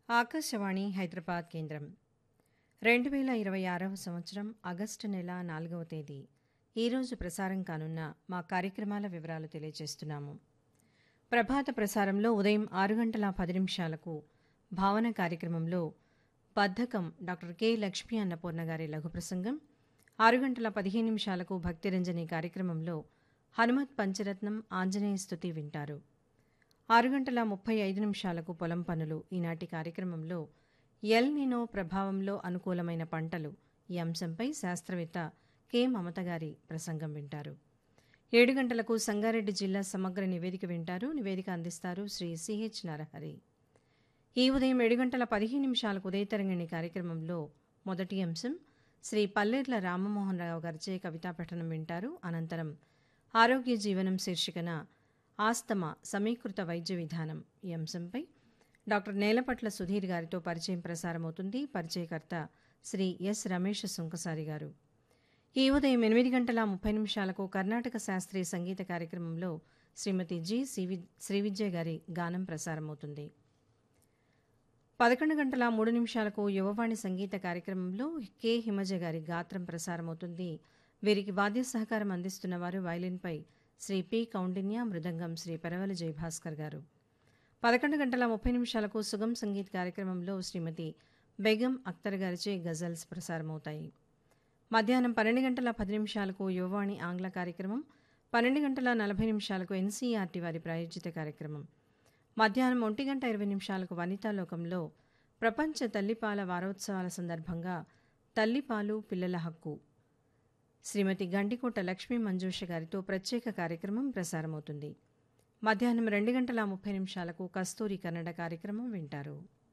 ఆకాశవాణి హైదరాబాద్ కేంద్రం రెండు వేల ఇరవై ఆరవ సంవత్సరం ఆగస్టు నెల నాలుగవ తేదీ ఈరోజు ప్రసారం కానున్న మా కార్యక్రమాల వివరాలు తెలియజేస్తున్నాము ప్రభాత ప్రసారంలో ఉదయం ఆరు గంటల పది నిమిషాలకు భావన కార్యక్రమంలో బద్ధకం డాక్టర్ కె లక్ష్మీ అన్నపూర్ణ గారి లఘు ప్రసంగం ఆరు గంటల పదిహేను నిమిషాలకు భక్తిరంజని కార్యక్రమంలో హనుమత్ పంచరత్నం ఆంజనేయ స్తుతి వింటారు ఆరు గంటల ముప్పై ఐదు నిమిషాలకు పొలం పనులు ఈనాటి కార్యక్రమంలో ఎల్ నినో ప్రభావంలో అనుకూలమైన పంటలు ఈ అంశంపై శాస్త్రవేత్త కె మమత గారి ప్రసంగం వింటారు ఏడు గంటలకు సంగారెడ్డి జిల్లా సమగ్ర నివేదిక వింటారు నివేదిక అందిస్తారు శ్రీ సిహెచ్ నరహరి ఈ ఉదయం ఏడు గంటల పదిహేను నిమిషాలకు ఉదయతరంగిణి కార్యక్రమంలో మొదటి అంశం శ్రీ పల్లెర్ల రామమోహన్ రావు గారిచే కవితా పఠనం వింటారు అనంతరం ఆరోగ్య జీవనం శీర్షికన ఆస్తమా సమీకృత వైద్య విధానం ఈ అంశంపై డాక్టర్ నేలపట్ల సుధీర్ గారితో పరిచయం ప్రసారమవుతుంది పరిచయకర్త శ్రీ ఎస్ రమేష్ సుంకసారి గారు ఈ ఉదయం ఎనిమిది గంటల ముప్పై నిమిషాలకు కర్ణాటక శాస్త్రీయ సంగీత కార్యక్రమంలో శ్రీమతి జి శ్రీవి శ్రీవిద్య గారి గానం ప్రసారమవుతుంది పదకొండు గంటల మూడు నిమిషాలకు యువవాణి సంగీత కార్యక్రమంలో కె హిమజ గారి గాత్రం ప్రసారమవుతుంది వీరికి వాద్య సహకారం అందిస్తున్న వారు వైలిన్పై శ్రీ పి కౌండిన్య మృదంగం శ్రీ పెరవలి జయభాస్కర్ గారు పదకొండు గంటల ముప్పై నిమిషాలకు సుగం సంగీత్ కార్యక్రమంలో శ్రీమతి బేగం అఖ్తర్ గారిచే గజల్స్ ప్రసారమవుతాయి మధ్యాహ్నం పన్నెండు గంటల పది నిమిషాలకు యువవాణి ఆంగ్ల కార్యక్రమం పన్నెండు గంటల నలభై నిమిషాలకు ఎన్సీఆర్టీ వారి ప్రాయోజిత కార్యక్రమం మధ్యాహ్నం ఒంటి గంట ఇరవై నిమిషాలకు వనితాలోకంలో ప్రపంచ తల్లిపాల వారోత్సవాల సందర్భంగా తల్లిపాలు పిల్లల హక్కు శ్రీమతి గండికోట లక్ష్మీ మంజూష గారితో ప్రత్యేక కార్యక్రమం ప్రసారమవుతుంది మధ్యాహ్నం రెండు గంటల ముప్పై నిమిషాలకు కస్తూరి కన్నడ కార్యక్రమం వింటారు